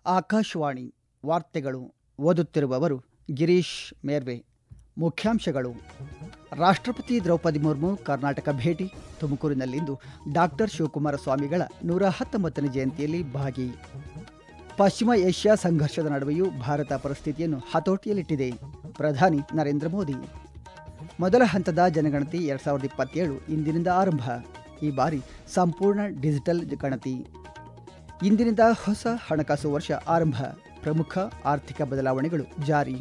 ಆಕಾಶವಾಣಿ ವಾರ್ತೆಗಳು ಓದುತ್ತಿರುವವರು ಗಿರೀಶ್ ಮೇರ್ವೆ ಮುಖ್ಯಾಂಶಗಳು ರಾಷ್ಟ್ರಪತಿ ದ್ರೌಪದಿ ಮುರ್ಮು ಕರ್ನಾಟಕ ಭೇಟಿ ತುಮಕೂರಿನಲ್ಲಿಂದು ಡಾಕ್ಟರ್ ಶಿವಕುಮಾರ ಸ್ವಾಮಿಗಳ ನೂರ ಹತ್ತೊಂಬತ್ತನೇ ಜಯಂತಿಯಲ್ಲಿ ಭಾಗಿ ಪಶ್ಚಿಮ ಏಷ್ಯಾ ಸಂಘರ್ಷದ ನಡುವೆಯೂ ಭಾರತ ಪರಿಸ್ಥಿತಿಯನ್ನು ಹತೋಟಿಯಲ್ಲಿಟ್ಟಿದೆ ಪ್ರಧಾನಿ ನರೇಂದ್ರ ಮೋದಿ ಮೊದಲ ಹಂತದ ಜನಗಣತಿ ಎರಡು ಸಾವಿರದ ಇಪ್ಪತ್ತೇಳು ಇಂದಿನಿಂದ ಆರಂಭ ಈ ಬಾರಿ ಸಂಪೂರ್ಣ ಡಿಜಿಟಲ್ ಗಣತಿ ಇಂದಿನಿಂದ ಹೊಸ ಹಣಕಾಸು ವರ್ಷ ಆರಂಭ ಪ್ರಮುಖ ಆರ್ಥಿಕ ಬದಲಾವಣೆಗಳು ಜಾರಿ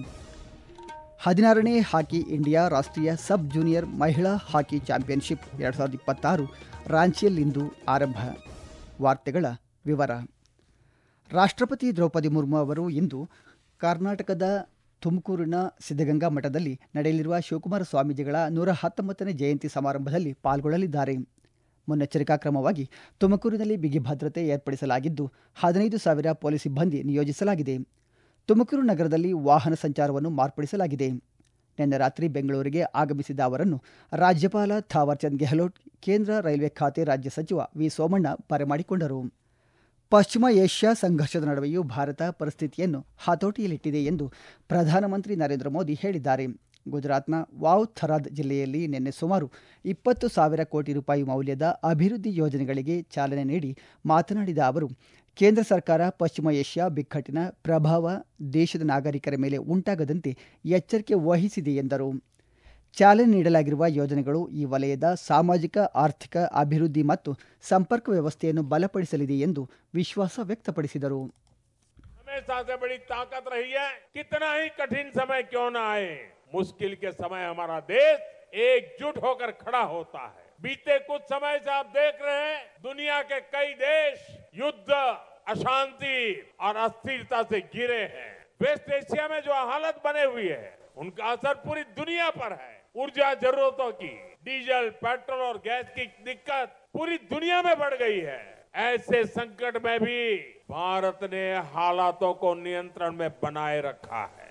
ಹದಿನಾರನೇ ಹಾಕಿ ಇಂಡಿಯಾ ರಾಷ್ಟ್ರೀಯ ಸಬ್ ಜೂನಿಯರ್ ಮಹಿಳಾ ಹಾಕಿ ಚಾಂಪಿಯನ್ಶಿಪ್ ಎರಡು ಸಾವಿರದ ಇಪ್ಪತ್ತಾರು ರಾಂಚಿಯಲ್ಲಿಂದು ಆರಂಭ ವಾರ್ತೆಗಳ ವಿವರ ರಾಷ್ಟ್ರಪತಿ ದ್ರೌಪದಿ ಮುರ್ಮು ಅವರು ಇಂದು ಕರ್ನಾಟಕದ ತುಮಕೂರಿನ ಸಿದ್ಧಗಂಗಾ ಮಠದಲ್ಲಿ ನಡೆಯಲಿರುವ ಶಿವಕುಮಾರ ಸ್ವಾಮೀಜಿಗಳ ನೂರ ಹತ್ತೊಂಬತ್ತನೇ ಜಯಂತಿ ಸಮಾರಂಭದಲ್ಲಿ ಪಾಲ್ಗೊಳ್ಳಲಿದ್ದಾರೆ ಮುನ್ನೆಚ್ಚರಿಕಾ ಕ್ರಮವಾಗಿ ತುಮಕೂರಿನಲ್ಲಿ ಬಿಗಿ ಭದ್ರತೆ ಏರ್ಪಡಿಸಲಾಗಿದ್ದು ಹದಿನೈದು ಸಾವಿರ ಪೊಲೀಸ್ ಸಿಬ್ಬಂದಿ ನಿಯೋಜಿಸಲಾಗಿದೆ ತುಮಕೂರು ನಗರದಲ್ಲಿ ವಾಹನ ಸಂಚಾರವನ್ನು ಮಾರ್ಪಡಿಸಲಾಗಿದೆ ನಿನ್ನೆ ರಾತ್ರಿ ಬೆಂಗಳೂರಿಗೆ ಆಗಮಿಸಿದ ಅವರನ್ನು ರಾಜ್ಯಪಾಲ ಥಾವರ್ಚಂದ್ ಗೆಹ್ಲೋಟ್ ಕೇಂದ್ರ ರೈಲ್ವೆ ಖಾತೆ ರಾಜ್ಯ ಸಚಿವ ವಿ ಸೋಮಣ್ಣ ಬರಮಾಡಿಕೊಂಡರು ಪಶ್ಚಿಮ ಏಷ್ಯಾ ಸಂಘರ್ಷದ ನಡುವೆಯೂ ಭಾರತ ಪರಿಸ್ಥಿತಿಯನ್ನು ಹತೋಟಿಯಲ್ಲಿಟ್ಟಿದೆ ಎಂದು ಪ್ರಧಾನಮಂತ್ರಿ ನರೇಂದ್ರ ಮೋದಿ ಹೇಳಿದ್ದಾರೆ ಗುಜರಾತ್ನ ವಾವ್ ಥರಾದ್ ಜಿಲ್ಲೆಯಲ್ಲಿ ನಿನ್ನೆ ಸುಮಾರು ಇಪ್ಪತ್ತು ಸಾವಿರ ಕೋಟಿ ರೂಪಾಯಿ ಮೌಲ್ಯದ ಅಭಿವೃದ್ಧಿ ಯೋಜನೆಗಳಿಗೆ ಚಾಲನೆ ನೀಡಿ ಮಾತನಾಡಿದ ಅವರು ಕೇಂದ್ರ ಸರ್ಕಾರ ಪಶ್ಚಿಮ ಏಷ್ಯಾ ಬಿಕ್ಕಟ್ಟಿನ ಪ್ರಭಾವ ದೇಶದ ನಾಗರಿಕರ ಮೇಲೆ ಉಂಟಾಗದಂತೆ ಎಚ್ಚರಿಕೆ ವಹಿಸಿದೆ ಎಂದರು ಚಾಲನೆ ನೀಡಲಾಗಿರುವ ಯೋಜನೆಗಳು ಈ ವಲಯದ ಸಾಮಾಜಿಕ ಆರ್ಥಿಕ ಅಭಿವೃದ್ಧಿ ಮತ್ತು ಸಂಪರ್ಕ ವ್ಯವಸ್ಥೆಯನ್ನು ಬಲಪಡಿಸಲಿದೆ ಎಂದು ವಿಶ್ವಾಸ ವ್ಯಕ್ತಪಡಿಸಿದರು हमेशा से बड़ी ताकत रही है कितना ही कठिन समय क्यों ना आए मुश्किल के समय हमारा देश एकजुट होकर खड़ा होता है बीते कुछ समय से आप देख रहे हैं दुनिया के कई देश युद्ध अशांति और अस्थिरता से घिरे हैं वेस्ट एशिया में जो हालत बने हुई है उनका असर पूरी दुनिया पर है ऊर्जा जरूरतों की डीजल पेट्रोल और गैस की दिक्कत पूरी दुनिया में बढ़ गई है ऐसे संकट में भी भारत ने हालातों को नियंत्रण में बनाए रखा है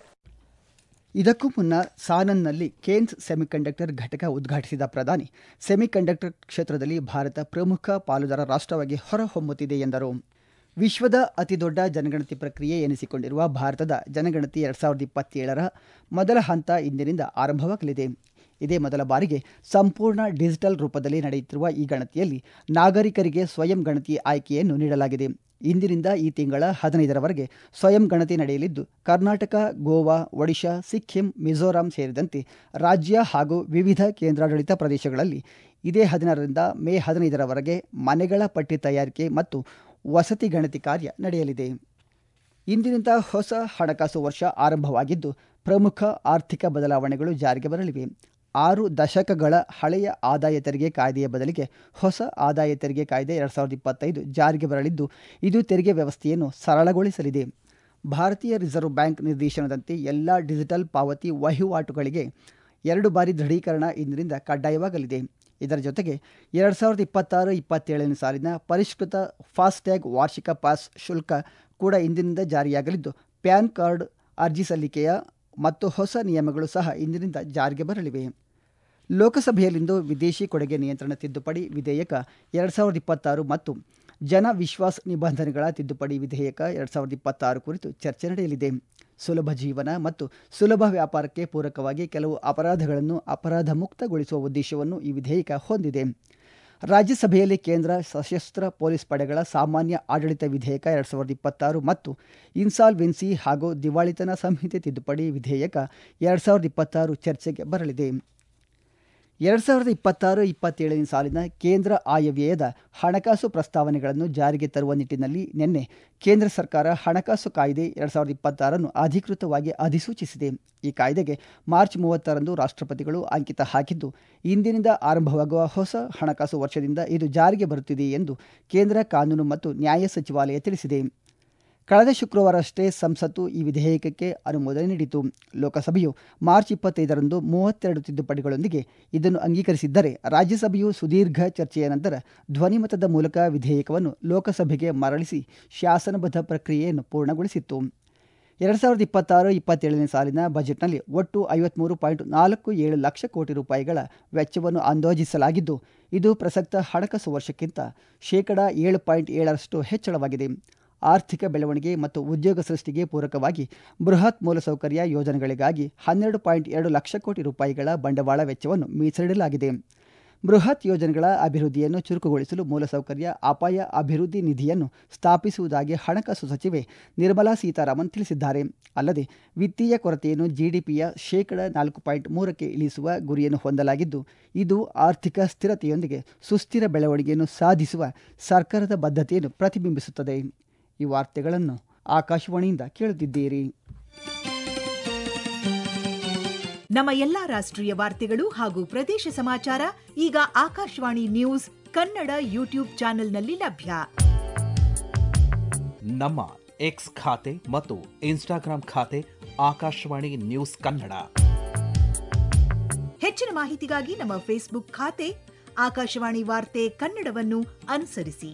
ಇದಕ್ಕೂ ಮುನ್ನ ಸಾನನ್ನಲ್ಲಿ ಕೇನ್ಸ್ ಸೆಮಿಕಂಡಕ್ಟರ್ ಘಟಕ ಉದ್ಘಾಟಿಸಿದ ಪ್ರಧಾನಿ ಸೆಮಿಕಂಡಕ್ಟರ್ ಕ್ಷೇತ್ರದಲ್ಲಿ ಭಾರತ ಪ್ರಮುಖ ಪಾಲುದಾರ ರಾಷ್ಟ್ರವಾಗಿ ಹೊರಹೊಮ್ಮುತ್ತಿದೆ ಎಂದರು ವಿಶ್ವದ ಅತಿದೊಡ್ಡ ಜನಗಣತಿ ಪ್ರಕ್ರಿಯೆ ಎನಿಸಿಕೊಂಡಿರುವ ಭಾರತದ ಜನಗಣತಿ ಎರಡು ಸಾವಿರದ ಇಪ್ಪತ್ತೇಳರ ಮೊದಲ ಹಂತ ಇಂದಿನಿಂದ ಆರಂಭವಾಗಲಿದೆ ಇದೇ ಮೊದಲ ಬಾರಿಗೆ ಸಂಪೂರ್ಣ ಡಿಜಿಟಲ್ ರೂಪದಲ್ಲಿ ನಡೆಯುತ್ತಿರುವ ಈ ಗಣತಿಯಲ್ಲಿ ನಾಗರಿಕರಿಗೆ ಸ್ವಯಂ ಗಣತಿ ಆಯ್ಕೆಯನ್ನು ನೀಡಲಾಗಿದೆ ಇಂದಿನಿಂದ ಈ ತಿಂಗಳ ಹದಿನೈದರವರೆಗೆ ಸ್ವಯಂ ಗಣತಿ ನಡೆಯಲಿದ್ದು ಕರ್ನಾಟಕ ಗೋವಾ ಒಡಿಶಾ ಸಿಕ್ಕಿಂ ಮಿಜೋರಾಂ ಸೇರಿದಂತೆ ರಾಜ್ಯ ಹಾಗೂ ವಿವಿಧ ಕೇಂದ್ರಾಡಳಿತ ಪ್ರದೇಶಗಳಲ್ಲಿ ಇದೇ ಹದಿನಾರರಿಂದ ಮೇ ಹದಿನೈದರವರೆಗೆ ಮನೆಗಳ ಪಟ್ಟಿ ತಯಾರಿಕೆ ಮತ್ತು ವಸತಿ ಗಣತಿ ಕಾರ್ಯ ನಡೆಯಲಿದೆ ಇಂದಿನಿಂದ ಹೊಸ ಹಣಕಾಸು ವರ್ಷ ಆರಂಭವಾಗಿದ್ದು ಪ್ರಮುಖ ಆರ್ಥಿಕ ಬದಲಾವಣೆಗಳು ಜಾರಿಗೆ ಬರಲಿವೆ ಆರು ದಶಕಗಳ ಹಳೆಯ ಆದಾಯ ತೆರಿಗೆ ಕಾಯ್ದೆಯ ಬದಲಿಗೆ ಹೊಸ ಆದಾಯ ತೆರಿಗೆ ಕಾಯ್ದೆ ಎರಡು ಸಾವಿರದ ಇಪ್ಪತ್ತೈದು ಜಾರಿಗೆ ಬರಲಿದ್ದು ಇದು ತೆರಿಗೆ ವ್ಯವಸ್ಥೆಯನ್ನು ಸರಳಗೊಳಿಸಲಿದೆ ಭಾರತೀಯ ರಿಸರ್ವ್ ಬ್ಯಾಂಕ್ ನಿರ್ದೇಶನದಂತೆ ಎಲ್ಲ ಡಿಜಿಟಲ್ ಪಾವತಿ ವಹಿವಾಟುಗಳಿಗೆ ಎರಡು ಬಾರಿ ದೃಢೀಕರಣ ಇಂದಿನಿಂದ ಕಡ್ಡಾಯವಾಗಲಿದೆ ಇದರ ಜೊತೆಗೆ ಎರಡು ಸಾವಿರದ ಇಪ್ಪತ್ತಾರು ಇಪ್ಪತ್ತೇಳನೇ ಸಾಲಿನ ಪರಿಷ್ಕೃತ ಫಾಸ್ಟ್ಯಾಗ್ ವಾರ್ಷಿಕ ಪಾಸ್ ಶುಲ್ಕ ಕೂಡ ಇಂದಿನಿಂದ ಜಾರಿಯಾಗಲಿದ್ದು ಪ್ಯಾನ್ ಕಾರ್ಡ್ ಅರ್ಜಿ ಸಲ್ಲಿಕೆಯ ಮತ್ತು ಹೊಸ ನಿಯಮಗಳು ಸಹ ಇಂದಿನಿಂದ ಜಾರಿಗೆ ಬರಲಿವೆ ಲೋಕಸಭೆಯಲ್ಲಿಂದು ವಿದೇಶಿ ಕೊಡುಗೆ ನಿಯಂತ್ರಣ ತಿದ್ದುಪಡಿ ವಿಧೇಯಕ ಎರಡು ಸಾವಿರದ ಇಪ್ಪತ್ತಾರು ಮತ್ತು ಜನ ವಿಶ್ವಾಸ್ ನಿಬಂಧನೆಗಳ ತಿದ್ದುಪಡಿ ವಿಧೇಯಕ ಎರಡು ಸಾವಿರದ ಇಪ್ಪತ್ತಾರು ಕುರಿತು ಚರ್ಚೆ ನಡೆಯಲಿದೆ ಸುಲಭ ಜೀವನ ಮತ್ತು ಸುಲಭ ವ್ಯಾಪಾರಕ್ಕೆ ಪೂರಕವಾಗಿ ಕೆಲವು ಅಪರಾಧಗಳನ್ನು ಅಪರಾಧ ಮುಕ್ತಗೊಳಿಸುವ ಉದ್ದೇಶವನ್ನು ಈ ವಿಧೇಯಕ ಹೊಂದಿದೆ ರಾಜ್ಯಸಭೆಯಲ್ಲಿ ಕೇಂದ್ರ ಸಶಸ್ತ್ರ ಪೊಲೀಸ್ ಪಡೆಗಳ ಸಾಮಾನ್ಯ ಆಡಳಿತ ವಿಧೇಯಕ ಎರಡು ಸಾವಿರದ ಇಪ್ಪತ್ತಾರು ಮತ್ತು ಇನ್ಸಾಲ್ವೆನ್ಸಿ ಹಾಗೂ ದಿವಾಳಿತನ ಸಂಹಿತೆ ತಿದ್ದುಪಡಿ ವಿಧೇಯಕ ಎರಡು ಸಾವಿರದ ಇಪ್ಪತ್ತಾರು ಚರ್ಚೆಗೆ ಬರಲಿದೆ ಎರಡು ಸಾವಿರದ ಇಪ್ಪತ್ತಾರು ಇಪ್ಪತ್ತೇಳನೇ ಸಾಲಿನ ಕೇಂದ್ರ ಆಯವ್ಯಯದ ಹಣಕಾಸು ಪ್ರಸ್ತಾವನೆಗಳನ್ನು ಜಾರಿಗೆ ತರುವ ನಿಟ್ಟಿನಲ್ಲಿ ನಿನ್ನೆ ಕೇಂದ್ರ ಸರ್ಕಾರ ಹಣಕಾಸು ಕಾಯ್ದೆ ಎರಡು ಸಾವಿರದ ಇಪ್ಪತ್ತಾರನ್ನು ಅಧಿಕೃತವಾಗಿ ಅಧಿಸೂಚಿಸಿದೆ ಈ ಕಾಯ್ದೆಗೆ ಮಾರ್ಚ್ ಮೂವತ್ತರಂದು ರಾಷ್ಟ್ರಪತಿಗಳು ಅಂಕಿತ ಹಾಕಿದ್ದು ಇಂದಿನಿಂದ ಆರಂಭವಾಗುವ ಹೊಸ ಹಣಕಾಸು ವರ್ಷದಿಂದ ಇದು ಜಾರಿಗೆ ಬರುತ್ತಿದೆ ಎಂದು ಕೇಂದ್ರ ಕಾನೂನು ಮತ್ತು ನ್ಯಾಯ ಸಚಿವಾಲಯ ತಿಳಿಸಿದೆ ಕಳೆದ ಶುಕ್ರವಾರಷ್ಟೇ ಸಂಸತ್ತು ಈ ವಿಧೇಯಕಕ್ಕೆ ಅನುಮೋದನೆ ನೀಡಿತು ಲೋಕಸಭೆಯು ಮಾರ್ಚ್ ಇಪ್ಪತ್ತೈದರಂದು ಮೂವತ್ತೆರಡು ತಿದ್ದುಪಡಿಗಳೊಂದಿಗೆ ಇದನ್ನು ಅಂಗೀಕರಿಸಿದ್ದರೆ ರಾಜ್ಯಸಭೆಯು ಸುದೀರ್ಘ ಚರ್ಚೆಯ ನಂತರ ಧ್ವನಿಮತದ ಮೂಲಕ ವಿಧೇಯಕವನ್ನು ಲೋಕಸಭೆಗೆ ಮರಳಿಸಿ ಶಾಸನಬದ್ಧ ಪ್ರಕ್ರಿಯೆಯನ್ನು ಪೂರ್ಣಗೊಳಿಸಿತ್ತು ಎರಡು ಸಾವಿರದ ಇಪ್ಪತ್ತಾರು ಇಪ್ಪತ್ತೇಳನೇ ಸಾಲಿನ ಬಜೆಟ್ನಲ್ಲಿ ಒಟ್ಟು ಐವತ್ಮೂರು ಪಾಯಿಂಟ್ ನಾಲ್ಕು ಏಳು ಲಕ್ಷ ಕೋಟಿ ರೂಪಾಯಿಗಳ ವೆಚ್ಚವನ್ನು ಅಂದಾಜಿಸಲಾಗಿದ್ದು ಇದು ಪ್ರಸಕ್ತ ಹಣಕಾಸು ವರ್ಷಕ್ಕಿಂತ ಶೇಕಡಾ ಏಳು ಪಾಯಿಂಟ್ ಏಳರಷ್ಟು ಹೆಚ್ಚಳವಾಗಿದೆ ಆರ್ಥಿಕ ಬೆಳವಣಿಗೆ ಮತ್ತು ಉದ್ಯೋಗ ಸೃಷ್ಟಿಗೆ ಪೂರಕವಾಗಿ ಬೃಹತ್ ಮೂಲಸೌಕರ್ಯ ಯೋಜನೆಗಳಿಗಾಗಿ ಹನ್ನೆರಡು ಪಾಯಿಂಟ್ ಎರಡು ಲಕ್ಷ ಕೋಟಿ ರೂಪಾಯಿಗಳ ಬಂಡವಾಳ ವೆಚ್ಚವನ್ನು ಮೀಸಲಿಡಲಾಗಿದೆ ಬೃಹತ್ ಯೋಜನೆಗಳ ಅಭಿವೃದ್ಧಿಯನ್ನು ಚುರುಕುಗೊಳಿಸಲು ಮೂಲಸೌಕರ್ಯ ಅಪಾಯ ಅಭಿವೃದ್ಧಿ ನಿಧಿಯನ್ನು ಸ್ಥಾಪಿಸುವುದಾಗಿ ಹಣಕಾಸು ಸಚಿವೆ ನಿರ್ಮಲಾ ಸೀತಾರಾಮನ್ ತಿಳಿಸಿದ್ದಾರೆ ಅಲ್ಲದೆ ವಿತ್ತೀಯ ಕೊರತೆಯನ್ನು ಜಿಡಿಪಿಯ ಶೇಕಡ ನಾಲ್ಕು ಪಾಯಿಂಟ್ ಮೂರಕ್ಕೆ ಇಳಿಸುವ ಗುರಿಯನ್ನು ಹೊಂದಲಾಗಿದ್ದು ಇದು ಆರ್ಥಿಕ ಸ್ಥಿರತೆಯೊಂದಿಗೆ ಸುಸ್ಥಿರ ಬೆಳವಣಿಗೆಯನ್ನು ಸಾಧಿಸುವ ಸರ್ಕಾರದ ಬದ್ಧತೆಯನ್ನು ಪ್ರತಿಬಿಂಬಿಸುತ್ತದೆ ಈ ವಾರ್ತೆಗಳನ್ನು ಆಕಾಶವಾಣಿಯಿಂದ ಕೇಳುತ್ತಿದ್ದೀರಿ ನಮ್ಮ ಎಲ್ಲಾ ರಾಷ್ಟ್ರೀಯ ವಾರ್ತೆಗಳು ಹಾಗೂ ಪ್ರದೇಶ ಸಮಾಚಾರ ಈಗ ಆಕಾಶವಾಣಿ ನ್ಯೂಸ್ ಕನ್ನಡ ಯೂಟ್ಯೂಬ್ ಚಾನೆಲ್ನಲ್ಲಿ ಲಭ್ಯ ನಮ್ಮ ಎಕ್ಸ್ ಖಾತೆ ಮತ್ತು ಇನ್ಸ್ಟಾಗ್ರಾಂ ಖಾತೆ ಆಕಾಶವಾಣಿ ನ್ಯೂಸ್ ಕನ್ನಡ ಹೆಚ್ಚಿನ ಮಾಹಿತಿಗಾಗಿ ನಮ್ಮ ಫೇಸ್ಬುಕ್ ಖಾತೆ ಆಕಾಶವಾಣಿ ವಾರ್ತೆ ಕನ್ನಡವನ್ನು ಅನುಸರಿಸಿ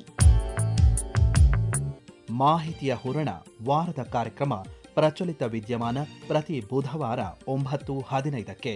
ಮಾಹಿತಿಯ ಹೂರಣ ವಾರದ ಕಾರ್ಯಕ್ರಮ ಪ್ರಚಲಿತ ವಿದ್ಯಮಾನ ಪ್ರತಿ ಬುಧವಾರ ಒಂಬತ್ತು ಹದಿನೈದಕ್ಕೆ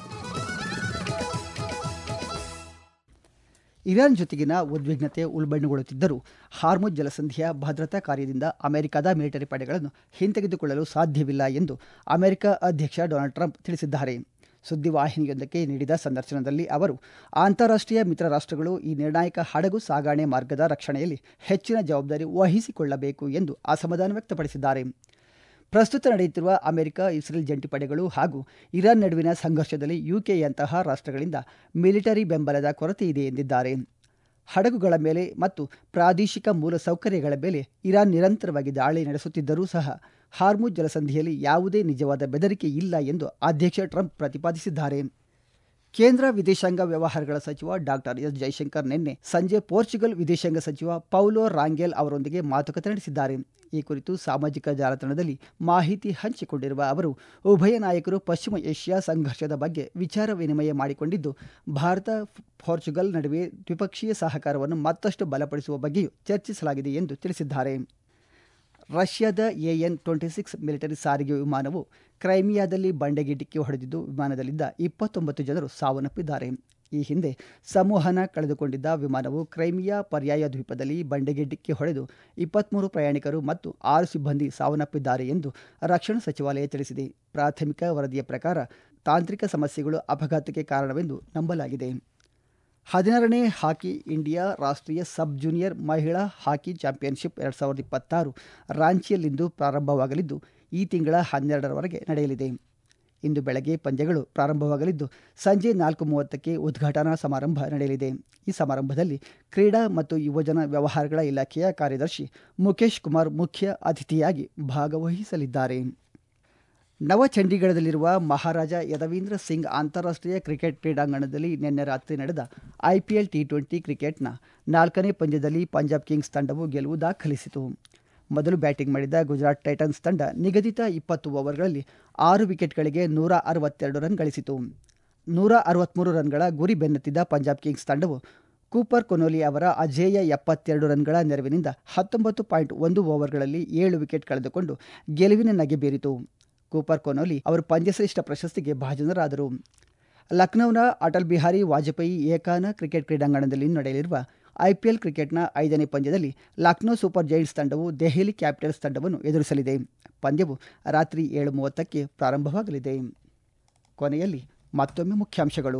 ಇರಾನ್ ಜೊತೆಗಿನ ಉದ್ವಿಗ್ನತೆ ಉಲ್ಬಣಗೊಳ್ಳುತ್ತಿದ್ದರೂ ಹಾರ್ಮುಜ್ ಜಲಸಂಧಿಯ ಭದ್ರತಾ ಕಾರ್ಯದಿಂದ ಅಮೆರಿಕದ ಮಿಲಿಟರಿ ಪಡೆಗಳನ್ನು ಹಿಂತೆಗೆದುಕೊಳ್ಳಲು ಸಾಧ್ಯವಿಲ್ಲ ಎಂದು ಅಮೆರಿಕ ಅಧ್ಯಕ್ಷ ಡೊನಾಲ್ಡ್ ಟ್ರಂಪ್ ತಿಳಿಸಿದ್ದಾರೆ ಸುದ್ದಿವಾಹಿನಿಯೊಂದಕ್ಕೆ ನೀಡಿದ ಸಂದರ್ಶನದಲ್ಲಿ ಅವರು ಅಂತಾರಾಷ್ಟ್ರೀಯ ಮಿತ್ರ ರಾಷ್ಟ್ರಗಳು ಈ ನಿರ್ಣಾಯಕ ಹಡಗು ಸಾಗಾಣೆ ಮಾರ್ಗದ ರಕ್ಷಣೆಯಲ್ಲಿ ಹೆಚ್ಚಿನ ಜವಾಬ್ದಾರಿ ವಹಿಸಿಕೊಳ್ಳಬೇಕು ಎಂದು ಅಸಮಾಧಾನ ವ್ಯಕ್ತಪಡಿಸಿದ್ದಾರೆ ಪ್ರಸ್ತುತ ನಡೆಯುತ್ತಿರುವ ಅಮೆರಿಕ ಇಸ್ರೇಲ್ ಜಂಟಿ ಪಡೆಗಳು ಹಾಗೂ ಇರಾನ್ ನಡುವಿನ ಸಂಘರ್ಷದಲ್ಲಿ ಯುಕೆಯಂತಹ ರಾಷ್ಟ್ರಗಳಿಂದ ಮಿಲಿಟರಿ ಬೆಂಬಲದ ಕೊರತೆ ಇದೆ ಎಂದಿದ್ದಾರೆ ಹಡಗುಗಳ ಮೇಲೆ ಮತ್ತು ಪ್ರಾದೇಶಿಕ ಮೂಲಸೌಕರ್ಯಗಳ ಮೇಲೆ ಇರಾನ್ ನಿರಂತರವಾಗಿ ದಾಳಿ ನಡೆಸುತ್ತಿದ್ದರೂ ಸಹ ಹಾರ್ಮುಜ್ ಜಲಸಂಧಿಯಲ್ಲಿ ಯಾವುದೇ ನಿಜವಾದ ಬೆದರಿಕೆ ಇಲ್ಲ ಎಂದು ಅಧ್ಯಕ್ಷ ಟ್ರಂಪ್ ಪ್ರತಿಪಾದಿಸಿದ್ದಾರೆ ಕೇಂದ್ರ ವಿದೇಶಾಂಗ ವ್ಯವಹಾರಗಳ ಸಚಿವ ಡಾಕ್ಟರ್ ಎಸ್ ಜೈಶಂಕರ್ ನಿನ್ನೆ ಸಂಜೆ ಪೋರ್ಚುಗಲ್ ವಿದೇಶಾಂಗ ಸಚಿವ ಪೌಲೋ ರಾಂಗೆಲ್ ಅವರೊಂದಿಗೆ ಮಾತುಕತೆ ನಡೆಸಿದ್ದಾರೆ ಈ ಕುರಿತು ಸಾಮಾಜಿಕ ಜಾಲತಾಣದಲ್ಲಿ ಮಾಹಿತಿ ಹಂಚಿಕೊಂಡಿರುವ ಅವರು ಉಭಯ ನಾಯಕರು ಪಶ್ಚಿಮ ಏಷ್ಯಾ ಸಂಘರ್ಷದ ಬಗ್ಗೆ ವಿಚಾರ ವಿನಿಮಯ ಮಾಡಿಕೊಂಡಿದ್ದು ಭಾರತ ಪೋರ್ಚುಗಲ್ ನಡುವೆ ದ್ವಿಪಕ್ಷೀಯ ಸಹಕಾರವನ್ನು ಮತ್ತಷ್ಟು ಬಲಪಡಿಸುವ ಬಗ್ಗೆಯೂ ಚರ್ಚಿಸಲಾಗಿದೆ ಎಂದು ತಿಳಿಸಿದ್ದಾರೆ ರಷ್ಯಾದ ಎಎನ್ ಟ್ವೆಂಟಿ ಸಿಕ್ಸ್ ಮಿಲಿಟರಿ ಸಾರಿಗೆ ವಿಮಾನವು ಕ್ರೈಮಿಯಾದಲ್ಲಿ ಬಂಡೆಗೆ ಡಿಕ್ಕಿ ಹೊಡೆದಿದ್ದು ವಿಮಾನದಲ್ಲಿದ್ದ ಇಪ್ಪತ್ತೊಂಬತ್ತು ಜನರು ಸಾವನ್ನಪ್ಪಿದ್ದಾರೆ ಈ ಹಿಂದೆ ಸಂವಹನ ಕಳೆದುಕೊಂಡಿದ್ದ ವಿಮಾನವು ಕ್ರೈಮಿಯಾ ಪರ್ಯಾಯ ದ್ವೀಪದಲ್ಲಿ ಬಂಡೆಗೆ ಡಿಕ್ಕಿ ಹೊಡೆದು ಇಪ್ಪತ್ತ್ಮೂರು ಪ್ರಯಾಣಿಕರು ಮತ್ತು ಆರು ಸಿಬ್ಬಂದಿ ಸಾವನ್ನಪ್ಪಿದ್ದಾರೆ ಎಂದು ರಕ್ಷಣಾ ಸಚಿವಾಲಯ ತಿಳಿಸಿದೆ ಪ್ರಾಥಮಿಕ ವರದಿಯ ಪ್ರಕಾರ ತಾಂತ್ರಿಕ ಸಮಸ್ಯೆಗಳು ಅಪಘಾತಕ್ಕೆ ಕಾರಣವೆಂದು ನಂಬಲಾಗಿದೆ ಹದಿನಾರನೇ ಹಾಕಿ ಇಂಡಿಯಾ ರಾಷ್ಟ್ರೀಯ ಸಬ್ ಜೂನಿಯರ್ ಮಹಿಳಾ ಹಾಕಿ ಚಾಂಪಿಯನ್ಶಿಪ್ ಎರಡು ಸಾವಿರದ ಇಪ್ಪತ್ತಾರು ರಾಂಚಿಯಲ್ಲಿಂದು ಪ್ರಾರಂಭವಾಗಲಿದ್ದು ಈ ತಿಂಗಳ ಹನ್ನೆರಡರವರೆಗೆ ನಡೆಯಲಿದೆ ಇಂದು ಬೆಳಗ್ಗೆ ಪಂದ್ಯಗಳು ಪ್ರಾರಂಭವಾಗಲಿದ್ದು ಸಂಜೆ ನಾಲ್ಕು ಮೂವತ್ತಕ್ಕೆ ಉದ್ಘಾಟನಾ ಸಮಾರಂಭ ನಡೆಯಲಿದೆ ಈ ಸಮಾರಂಭದಲ್ಲಿ ಕ್ರೀಡಾ ಮತ್ತು ಯುವಜನ ವ್ಯವಹಾರಗಳ ಇಲಾಖೆಯ ಕಾರ್ಯದರ್ಶಿ ಮುಖೇಶ್ ಕುಮಾರ್ ಮುಖ್ಯ ಅತಿಥಿಯಾಗಿ ಭಾಗವಹಿಸಲಿದ್ದಾರೆ ನವಚಂಡೀಗಢದಲ್ಲಿರುವ ಮಹಾರಾಜ ಯದವೀಂದ್ರ ಸಿಂಗ್ ಅಂತಾರಾಷ್ಟ್ರೀಯ ಕ್ರಿಕೆಟ್ ಕ್ರೀಡಾಂಗಣದಲ್ಲಿ ನಿನ್ನೆ ರಾತ್ರಿ ನಡೆದ ಐಪಿಎಲ್ ಟಿ ಟ್ವೆಂಟಿ ಕ್ರಿಕೆಟ್ನ ನಾಲ್ಕನೇ ಪಂದ್ಯದಲ್ಲಿ ಪಂಜಾಬ್ ಕಿಂಗ್ಸ್ ತಂಡವು ಗೆಲುವು ದಾಖಲಿಸಿತು ಮೊದಲು ಬ್ಯಾಟಿಂಗ್ ಮಾಡಿದ ಗುಜರಾತ್ ಟೈಟನ್ಸ್ ತಂಡ ನಿಗದಿತ ಇಪ್ಪತ್ತು ಓವರ್ಗಳಲ್ಲಿ ಆರು ವಿಕೆಟ್ಗಳಿಗೆ ನೂರ ಅರವತ್ತೆರಡು ರನ್ ಗಳಿಸಿತು ನೂರ ಅರವತ್ತ್ಮೂರು ರನ್ಗಳ ಗುರಿ ಬೆನ್ನತ್ತಿದ್ದ ಪಂಜಾಬ್ ಕಿಂಗ್ಸ್ ತಂಡವು ಕೂಪರ್ ಕೊನೋಲಿ ಅವರ ಅಜೇಯ ಎಪ್ಪತ್ತೆರಡು ರನ್ಗಳ ನೆರವಿನಿಂದ ಹತ್ತೊಂಬತ್ತು ಪಾಯಿಂಟ್ ಒಂದು ಓವರ್ಗಳಲ್ಲಿ ಏಳು ವಿಕೆಟ್ ಕಳೆದುಕೊಂಡು ಗೆಲುವಿನ ನಗೆ ಬೀರಿತು ಕೂಪರ್ ಕೊನೋಲಿ ಅವರು ಪಂದ್ಯಶ್ರೇಷ್ಠ ಪ್ರಶಸ್ತಿಗೆ ಭಾಜನರಾದರು ಲಕ್ನೌನ ಅಟಲ್ ಬಿಹಾರಿ ವಾಜಪೇಯಿ ಏಕಾನ ಕ್ರಿಕೆಟ್ ಕ್ರೀಡಾಂಗಣದಲ್ಲಿ ನಡೆಯಲಿರುವ ಐಪಿಎಲ್ ಕ್ರಿಕೆಟ್ನ ಐದನೇ ಪಂದ್ಯದಲ್ಲಿ ಲಕ್ನೋ ಸೂಪರ್ ಜೈಂಟ್ಸ್ ತಂಡವು ದೆಹಲಿ ಕ್ಯಾಪಿಟಲ್ಸ್ ತಂಡವನ್ನು ಎದುರಿಸಲಿದೆ ಪಂದ್ಯವು ರಾತ್ರಿ ಏಳು ಮೂವತ್ತಕ್ಕೆ ಪ್ರಾರಂಭವಾಗಲಿದೆ ಕೊನೆಯಲ್ಲಿ ಮತ್ತೊಮ್ಮೆ ಮುಖ್ಯಾಂಶಗಳು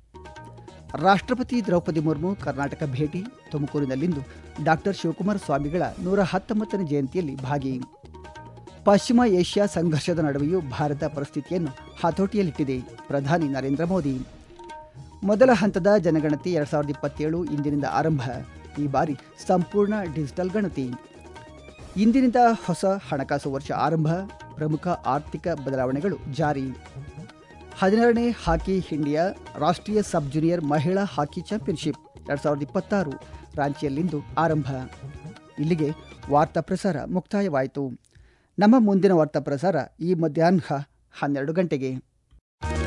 ರಾಷ್ಟ್ರಪತಿ ದ್ರೌಪದಿ ಮುರ್ಮು ಕರ್ನಾಟಕ ಭೇಟಿ ತುಮಕೂರಿನಲ್ಲಿಂದು ಡಾಕ್ಟರ್ ಶಿವಕುಮಾರ ಸ್ವಾಮಿಗಳ ನೂರ ಹತ್ತೊಂಬತ್ತನೇ ಜಯಂತಿಯಲ್ಲಿ ಭಾಗಿ ಪಶ್ಚಿಮ ಏಷ್ಯಾ ಸಂಘರ್ಷದ ನಡುವೆಯೂ ಭಾರತ ಪರಿಸ್ಥಿತಿಯನ್ನು ಹತೋಟಿಯಲ್ಲಿಟ್ಟಿದೆ ಪ್ರಧಾನಿ ನರೇಂದ್ರ ಮೋದಿ ಮೊದಲ ಹಂತದ ಜನಗಣತಿ ಎರಡು ಸಾವಿರದ ಇಪ್ಪತ್ತೇಳು ಇಂದಿನಿಂದ ಆರಂಭ ಈ ಬಾರಿ ಸಂಪೂರ್ಣ ಡಿಜಿಟಲ್ ಗಣತಿ ಇಂದಿನಿಂದ ಹೊಸ ಹಣಕಾಸು ವರ್ಷ ಆರಂಭ ಪ್ರಮುಖ ಆರ್ಥಿಕ ಬದಲಾವಣೆಗಳು ಜಾರಿ ಹದಿನಾರನೇ ಹಾಕಿ ಇಂಡಿಯಾ ರಾಷ್ಟ್ರೀಯ ಸಬ್ ಜೂನಿಯರ್ ಮಹಿಳಾ ಹಾಕಿ ಚಾಂಪಿಯನ್ಶಿಪ್ ಎರಡು ಸಾವಿರದ ಇಪ್ಪತ್ತಾರು ರಾಂಚಿಯಲ್ಲಿಂದು ಆರಂಭ ಇಲ್ಲಿಗೆ ವಾರ್ತಾ ಪ್ರಸಾರ ಮುಕ್ತಾಯವಾಯಿತು ನಮ್ಮ ಮುಂದಿನ ವಾರ್ತಾ ಪ್ರಸಾರ ಈ ಮಧ್ಯಾಹ್ನ ಹನ್ನೆರಡು ಗಂಟೆಗೆ